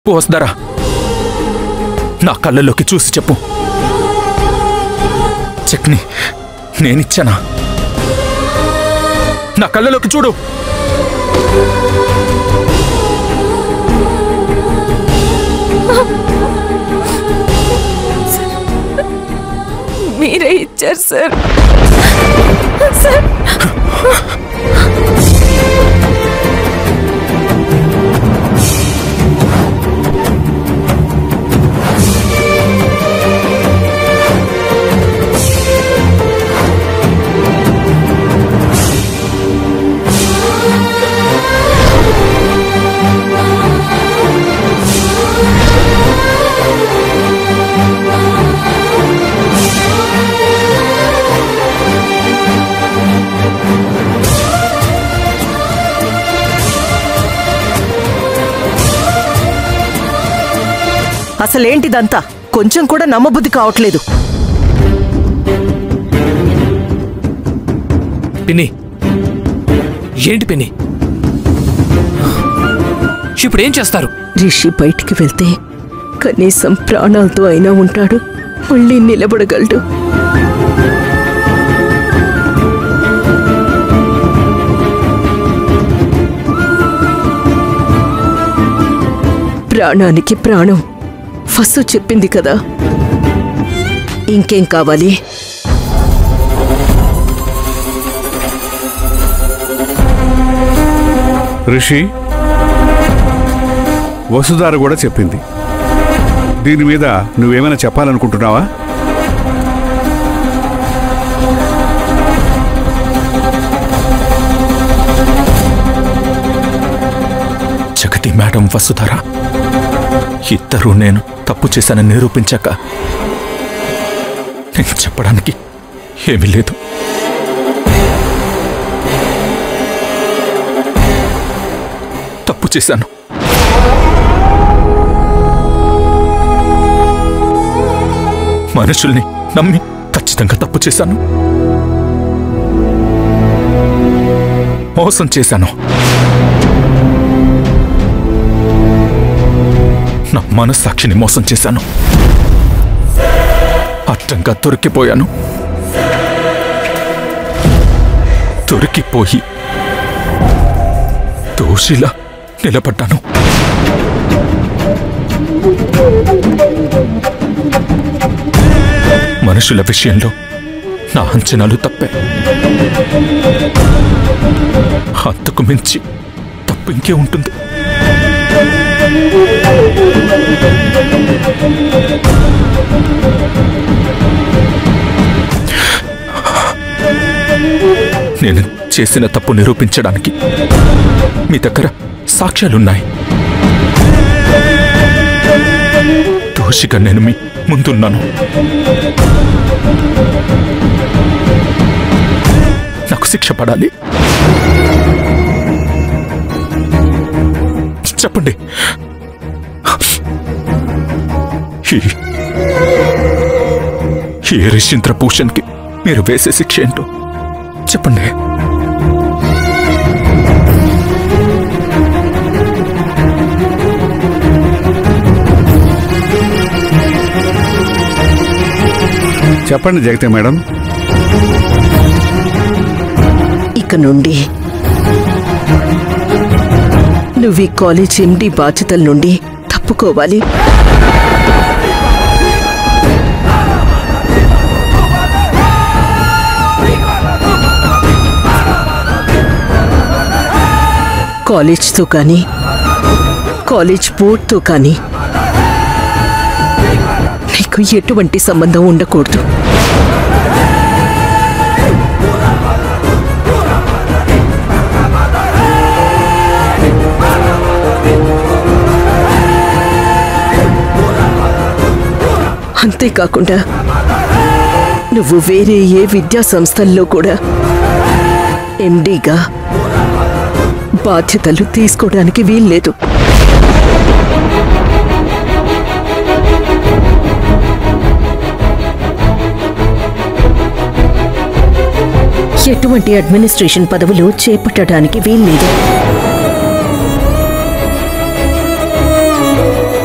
చెప్పు వస్తారా నా కళ్ళలోకి చూసి చెప్పు చెక్ని నేనిచ్చానా నా కళ్ళలోకి చూడు మీరే ఇచ్చారు సార్ సార్ అసలేంటిదంతా కొంచెం కూడా నమ్మబుద్ధి కావట్లేదు పిన్ని ఏంటి పిన్ని ఇప్పుడు ఏం చేస్తారు రిషి బయటికి వెళ్తే కనీసం ప్రాణాలతో అయినా ఉంటాడు మళ్ళీ నిలబడగలడు ప్రాణానికి ప్రాణం ఫస్సు చెప్పింది కదా ఇంకేం కావాలి రిషి వసుధార కూడా చెప్పింది దీని మీద నువ్వేమైనా చెప్పాలనుకుంటున్నావా జగతి మేడం వసుధర ఇద్దరూ నేను తప్పు చేశానని నిరూపించాక నేను చెప్పడానికి ఏమీ లేదు తప్పు చేశాను మనుషుల్ని నమ్మి ఖచ్చితంగా తప్పు చేశాను మోసం చేశాను నా మనస్సాక్షిని మోసం చేశాను అడ్డంగా దొరికిపోయాను దొరికిపోయి దోషిలా నిలబడ్డాను మనుషుల విషయంలో నా అంచనాలు తప్పే అంతకు మించి తప్పు ఇంకే ఉంటుంది నేను చేసిన తప్పు నిరూపించడానికి మీ దగ్గర సాక్ష్యాలున్నాయి దోషిగా నేను మీ ముందున్నాను నాకు శిక్ష పడాలి చెప్పండి ఈ- ఈ రిషింద్ర భూషణ్కి మీరు వేసే శిక్ష ఏంటో చెప్పండి చెప్పండి జగతి మేడం ఇక నుండి నువ్వు ఈ కాలేజ్ ఎండి బాధ్యతల నుండి తప్పుకోవాలి కాలేజ్తో కానీ కాలేజ్ బోర్డ్తో కానీ నీకు ఎటువంటి సంబంధం ఉండకూడదు అంతేకాకుండా నువ్వు వేరే ఏ విద్యా సంస్థల్లో కూడా ఎండీగా బాధ్యతలు తీసుకోవడానికి వీల్లేదు ఎటువంటి అడ్మినిస్ట్రేషన్ పదవులు చేపట్టడానికి వీల్లేదు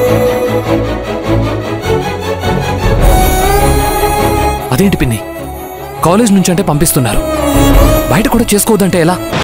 అదేంటి పిన్ని కాలేజ్ నుంచి అంటే పంపిస్తున్నారు బయట కూడా చేసుకోవద్దంటే ఎలా